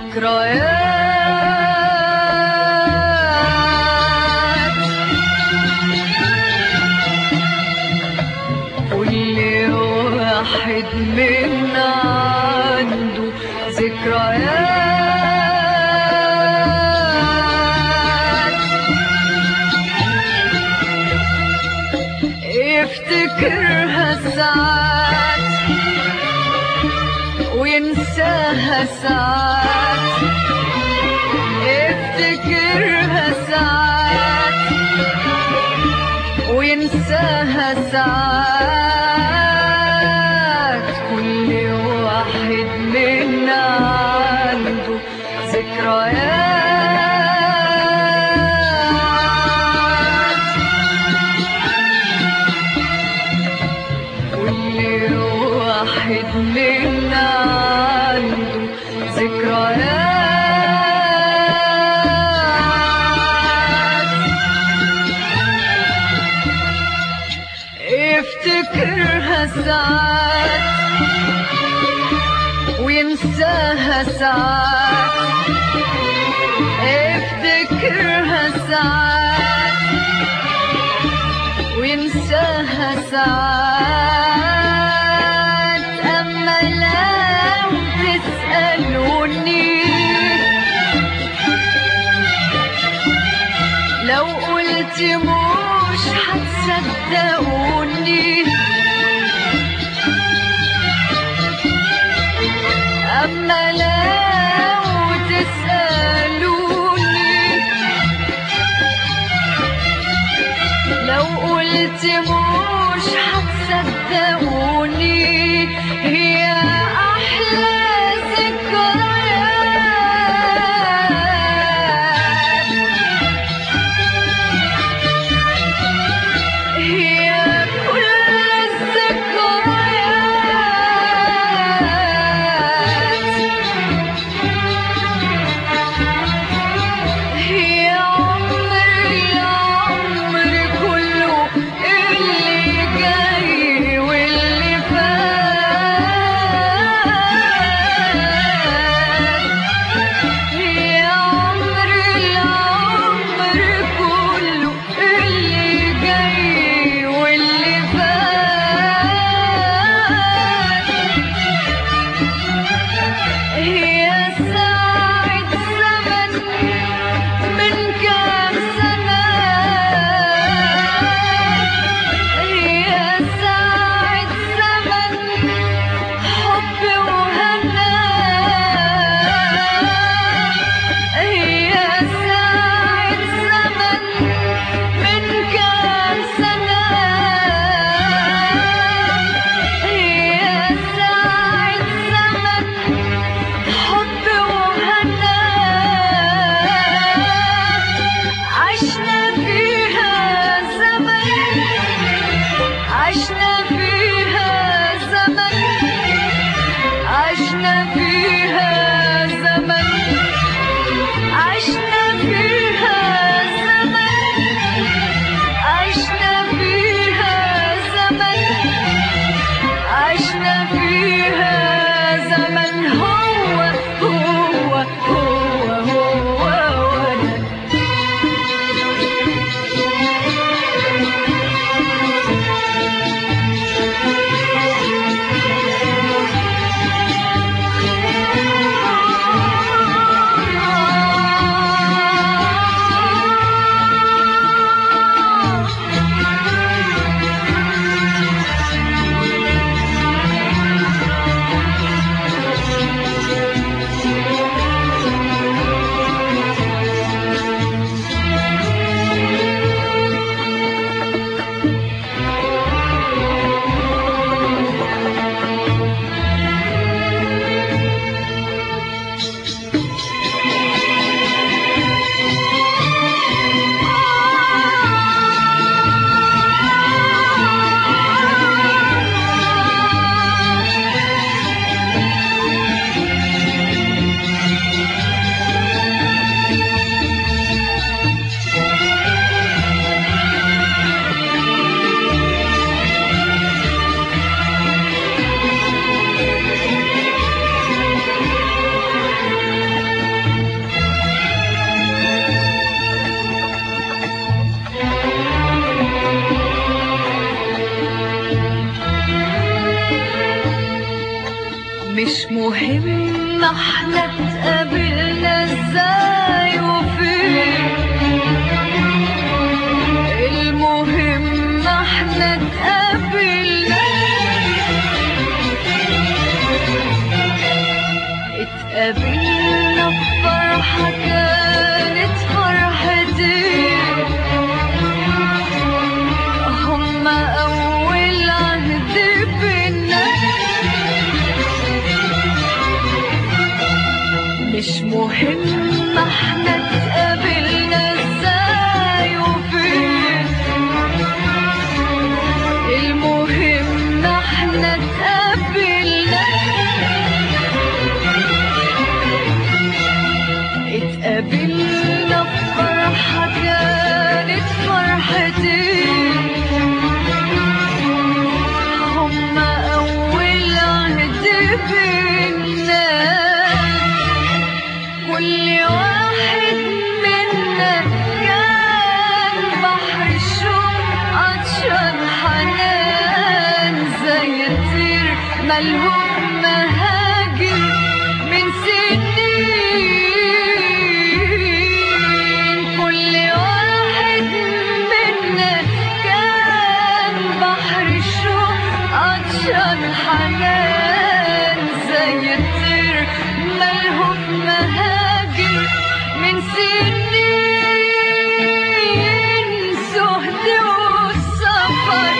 ذكريات كل واحد منا عنده ذكريات يفتكرها ساعات وينساها ساعات يفتكرها ساعات وينساها ساعات كل واحد منا عنده ذكريات كل واحد منا عنده ذكريات يفتكرها ساعات وينساها ساعات يفتكرها ساعات وينساها ساعات أما لو تسألوني لو قلت مش هتصدقوني أما لو تسألوني لو قلت مش هتصدقوني هي أحلى ذكريات هي كل الذكريات هي عمري عمري كله اللي جاي واللي فات مش مهم احنا اتقابلنا ازاي وفين المهم احنا اتقابلنا اتقابلنا بفرحة كانت فرحتي هما أول عهد بينا مش مهم احنا اتقابلنا ازاي وفين المهم احنا اتقابلنا اتقابلنا بفرحة كانت فرحتي هما أول عهد بينا كل واحد منا كان بحر الشوق عطشان حنان زي الطير ملهوف مهاجر من سنين كل واحد منا كان بحر الشوق عطشان حنان زي الطير ملهوف مهاجر من سنين سهد والسفر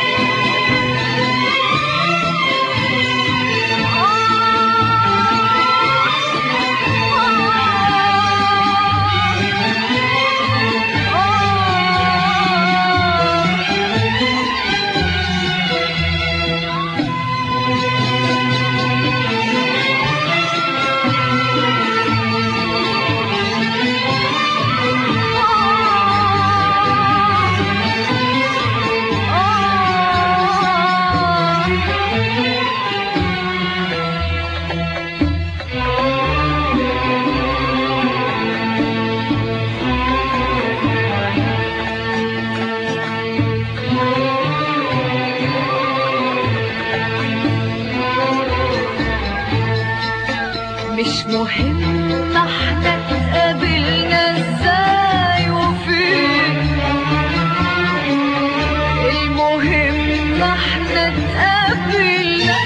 مش مهم احنا اتقابلنا ازاي وفين المهم احنا اتقابلنا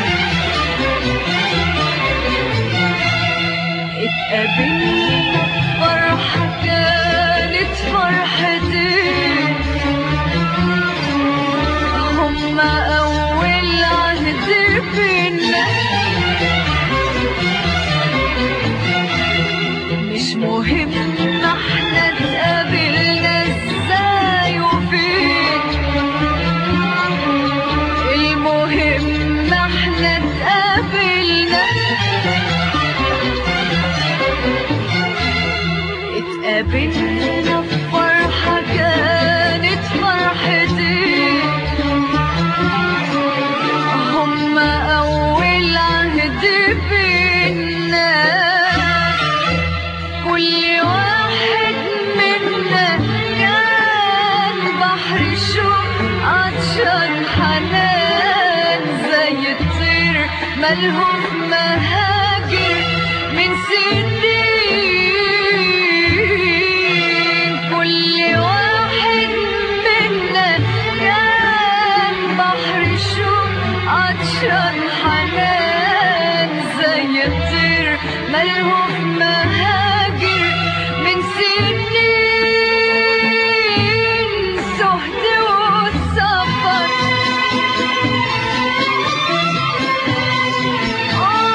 اتقابلنا فرحة كانت فرحتي هما أول عهد بينا مش مهم احنا اتقابلنا ازاي وفين المهم احنا اتقابلنا اتقابلنا في فرحة كانت فرحتي هما أول عهد بينا كل واحد منا كان بحر شوق عطشان حنان زي الطير ملهوف مهاجر من سنين كل واحد منا كان بحر شوق عطشان حنان زي الطير ملهوف مهاجر من سنين سهد والسفر آه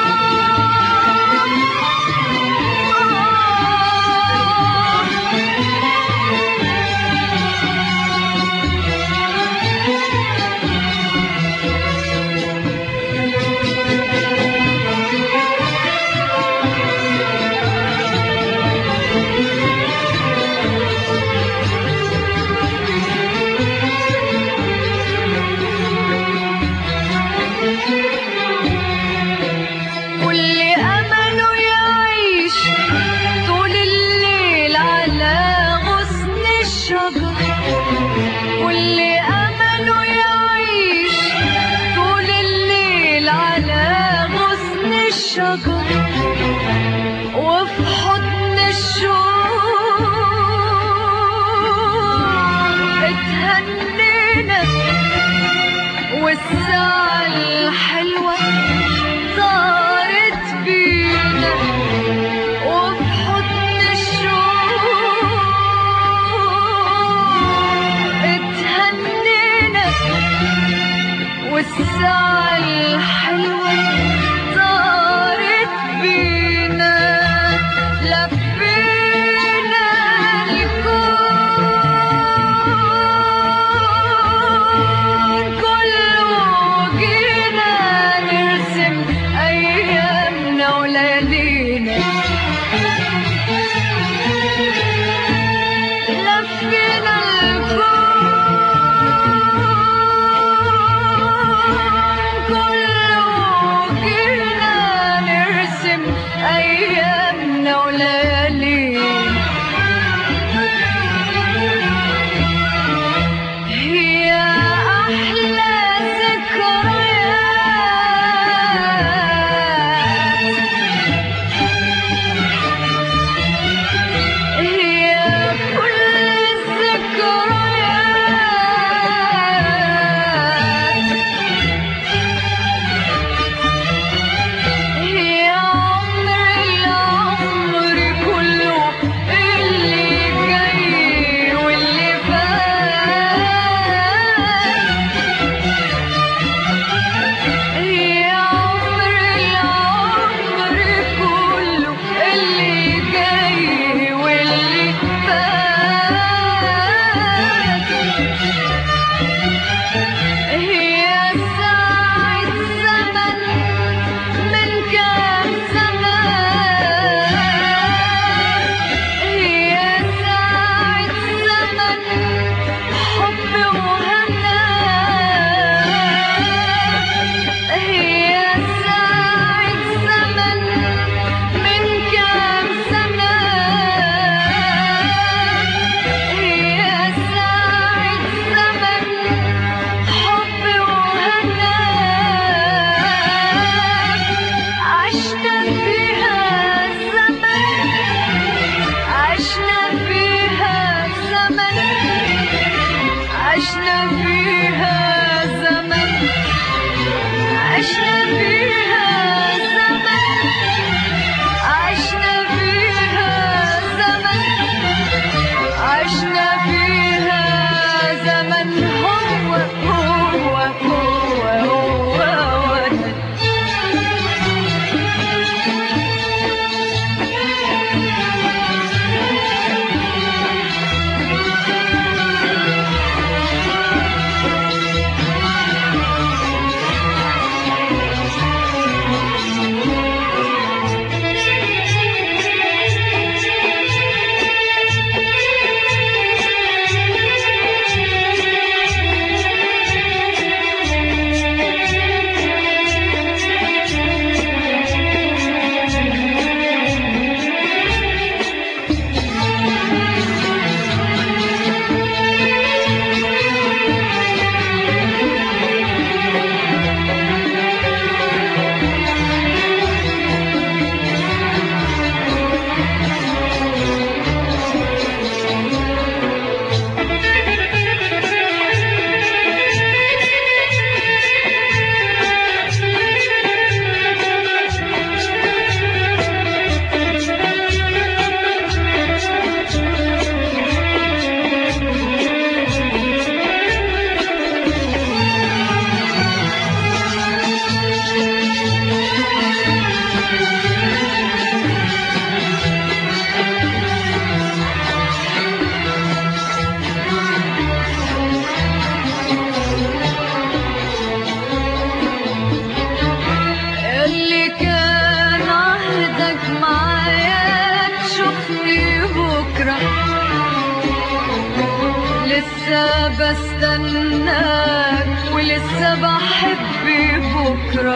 لسه بستناك ولسه بحب بكرة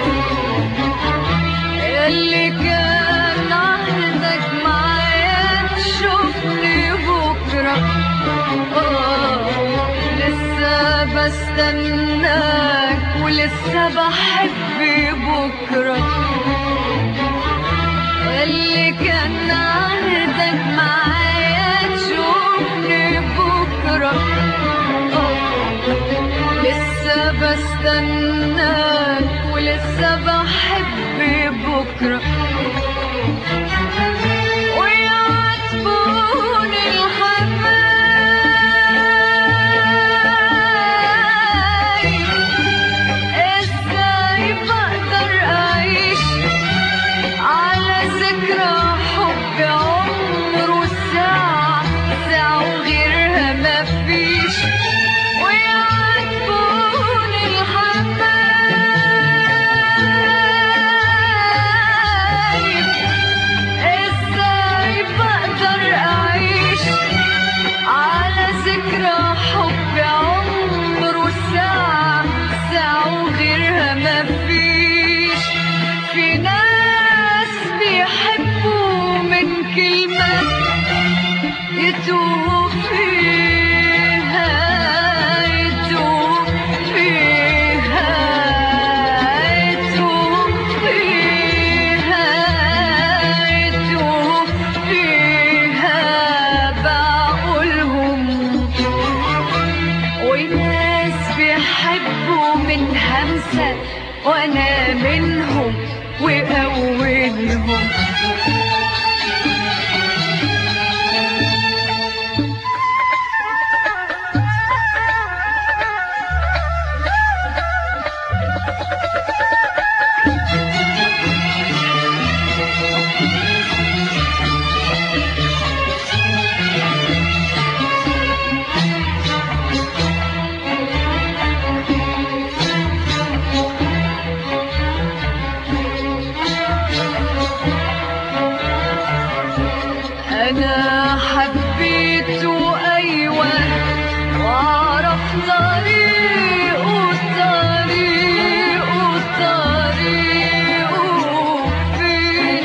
اللي كان عهدك معايا تشوفني بكرة آه لسه بستناك ولسه بحب بكرة اللي كان عهدك معايا تشوفني بكرة لسه بستناك ولسه بحب بكرة ويعاتبوني الحبايب ازاي بقدر اعيش على ذكرى حب عمره ساعة ساعة وغيرها مفيش ويعاتبوني الحبايب ازاي بقدر اعيش على ذكرى حب عمره ساعة ساعة وغيرها مفيش في ناس بيحبوا من كلمة يتوه فيها يتوه فيها يتوه فيها يتوه فيها بقولهم وناس بيحبوا من همسة وانا منهم واولهم انا حبيته ايوه واعرف طريقه طريقه طريقه فين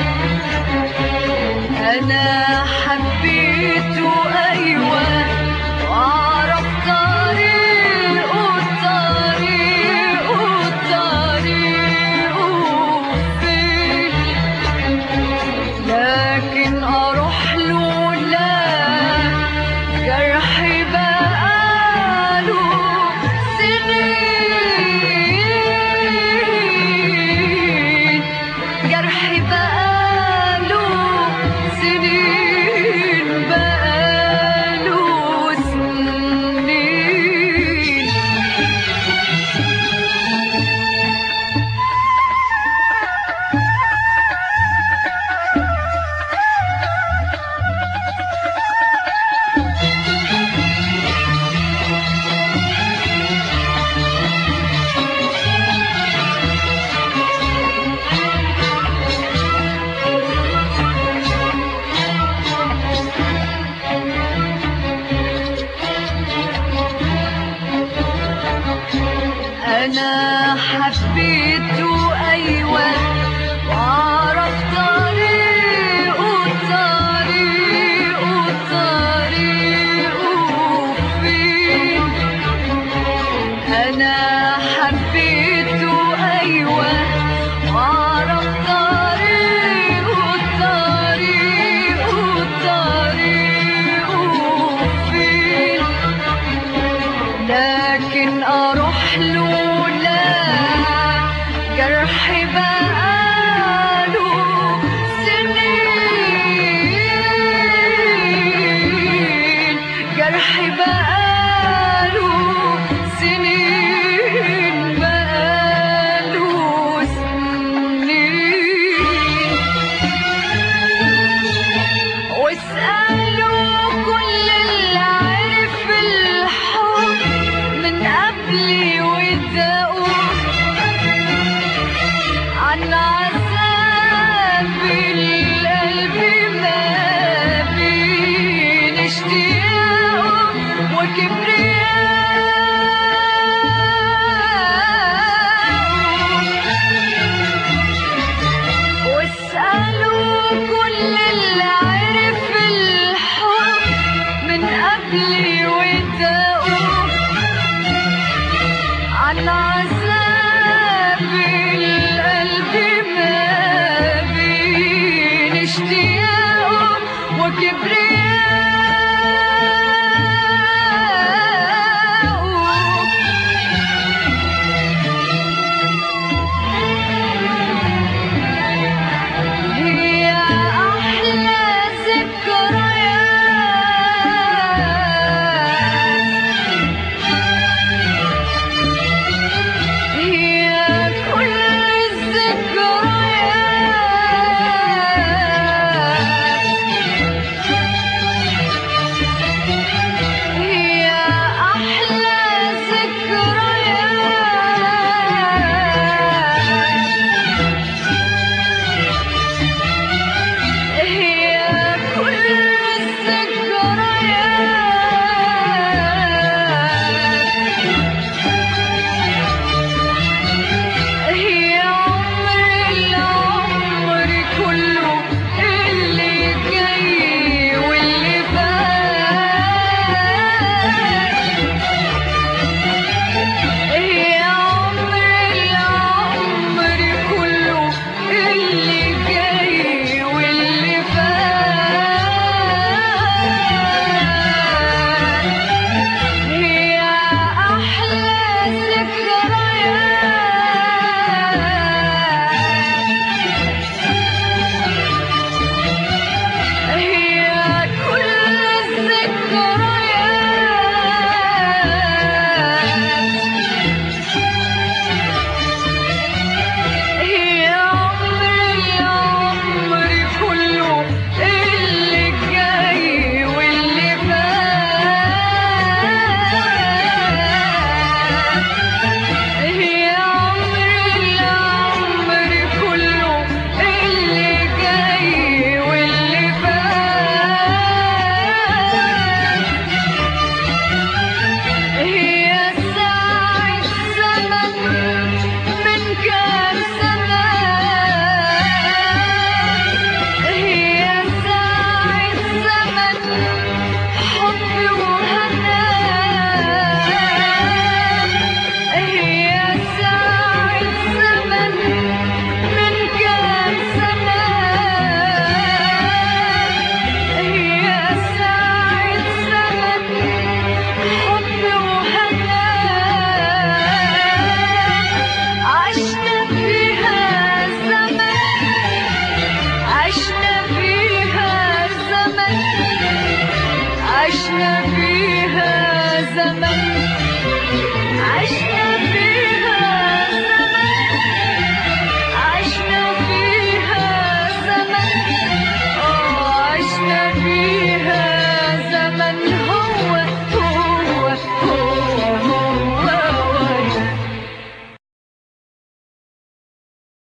انا حبيته ايوه واعرف طريقه طريقه طريقه فين لكن اروح له لا جرحي بقاله سنين جرحي بقاله سنين بقاله سنين انا حبيته ايوه واعرف طريقه طريقه طريقه فين انا حبيته ايوه واعرف طريقه طريقه طريقه فين لكن اروح له لا جرحي بقاله سنين جرحي بقاله سنين بقاله سنين واسألوا كل اللي عرف الحب من قبلي وداقوا عن عذاب القلب ما بين اشتياقه هي أحلى ذكريات هي كل الذكريات هي أحلى ذكريات هي كل الذكريات هي عمر العمر كله اللي جاي واللي فات هي عمر العمر كله اللي جاي واللي فات هي أحلى ذكريات هي كل الذكريات هي عمر العمر كله اللي جاي واللي فات هي عمر العمر كله اللي جاي واللي فات هي ساعة زمن من كام سنة هي ساعة زمن حب وهنا هي ساعة زمن من كام سنة هي ساعة زمن حب وهنا عشنا فيها زمن عشنا فيها زمن عشنا فيها زمن